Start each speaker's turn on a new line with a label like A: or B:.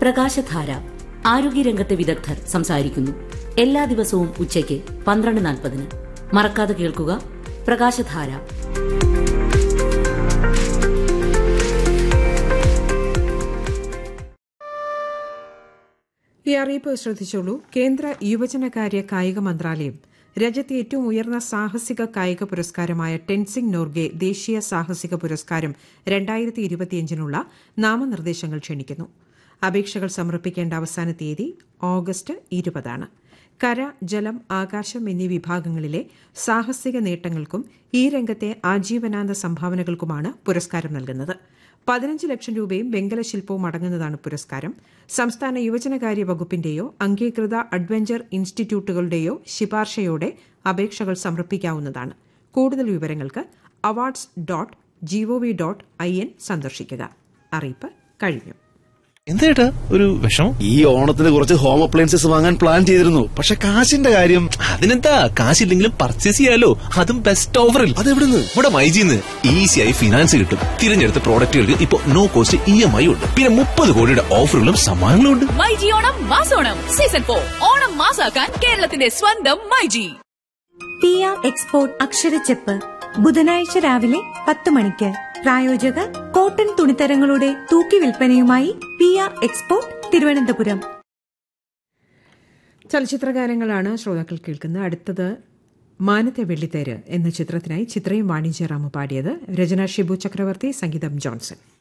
A: പ്രകാശധാര ആരോഗ്യരംഗത്തെ വിദഗ്ധർ സംസാരിക്കുന്നു എല്ലാ ദിവസവും ഉച്ചയ്ക്ക് പന്ത്രണ്ട് നാൽപ്പതിന് മറക്കാതെ കേൾക്കുക പ്രകാശധാര
B: ഈ അറിയിപ്പ് ശ്രദ്ധിച്ചോളൂ കേന്ദ്ര യുവജനകാര്യ കായിക മന്ത്രാലയം രാജ്യത്തെ ഏറ്റവും ഉയർന്ന സാഹസിക കായിക പുരസ്കാരമായ ടെൻസിംഗ് നോർഗെ ദേശീയ സാഹസിക പുരസ്കാരം രണ്ടായിരത്തി ഇരുപത്തിയഞ്ചിനുള്ള നാമനിർദ്ദേശങ്ങൾ ക്ഷണിക്കുന്നു അപേക്ഷകൾ സമർപ്പിക്കേണ്ട അവസാന തീയതി ഓഗസ്റ്റ് ഇരുപതാണ് കര ജലം ആകാശം എന്നീ വിഭാഗങ്ങളിലെ സാഹസിക നേട്ടങ്ങൾക്കും ഈ രംഗത്തെ ആജീവനാന്ത സംഭാവനകൾക്കുമാണ് പുരസ്കാരം നൽകുന്നത് പതിനഞ്ച് ലക്ഷം രൂപയും വെങ്കല ശില്പവും അടങ്ങുന്നതാണ് പുരസ്കാരം സംസ്ഥാന യുവജനകാര്യ വകുപ്പിന്റെയോ അംഗീകൃത അഡ്വഞ്ചർ ഇൻസ്റ്റിറ്റ്യൂട്ടുകളുടെയോ ശിപാർശയോടെ അപേക്ഷകൾ സമർപ്പിക്കാവുന്നതാണ് കൂടുതൽ വിവരങ്ങൾക്ക് awards dot G O V dot I N സന്ദർശിക്കുക അറിയിപ്പ് കഴിഞ്ഞു
C: എന്തേട്ടാ ഒരു വിഷമം
D: ഈ ഓണത്തിന് കുറച്ച് ഹോം അപ്ലയൻസസ് വാങ്ങാൻ പ്ലാൻ ചെയ്തിരുന്നു പക്ഷെ കാശിന്റെ കാര്യം
C: അതിനെന്താ കാശില്ലെങ്കിലും പർച്ചേസ് ചെയ്യാലോ അതും ബെസ്റ്റ് ഓഫറിൽ
D: അതെവിടുന്ന്
C: ഇവിടെ മൈജിന്ന് ഈസിയായി ഫിനാൻസ് കിട്ടും തിരഞ്ഞെടുത്ത പ്രോഡക്റ്റുകൾക്ക് ഇപ്പൊ no cost E M I ഉണ്ട് പിന്നെ മുപ്പത് കോടിയുടെ ഓഫറുകളും സമ്മാനങ്ങളും ഉണ്ട്
E: മൈജി ഓണം മാസോണം സീസൺ ഫോർ ഓണം മാസാക്കാൻ കേരളത്തിന്റെ സ്വന്തം മൈജി
F: പി ആർ എക്സ്പോർട്ട് അക്ഷരച്ചെപ്പ് ബുധനാഴ്ച രാവിലെ പത്ത് മണിക്ക് പ്രായോജകർ കോട്ടൺ തുണിത്തരങ്ങളുടെ തൂക്കി വിൽപ്പനയുമായി പി ആർ എക്സ്പോർട്ട് തിരുവനന്തപുരം
B: ചലച്ചിത്രഗാനങ്ങളാണ് ശ്രോതാക്കൾ കേൾക്കുന്നത് അടുത്തത് മാനത്തെ വെള്ളിത്തേര് എന്ന ചിത്രത്തിനായി ചിത്രയും വാണിജ്യറാമു പാടിയത് രചന ഷിബു ചക്രവർത്തി സംഗീതം ജോൺസൺ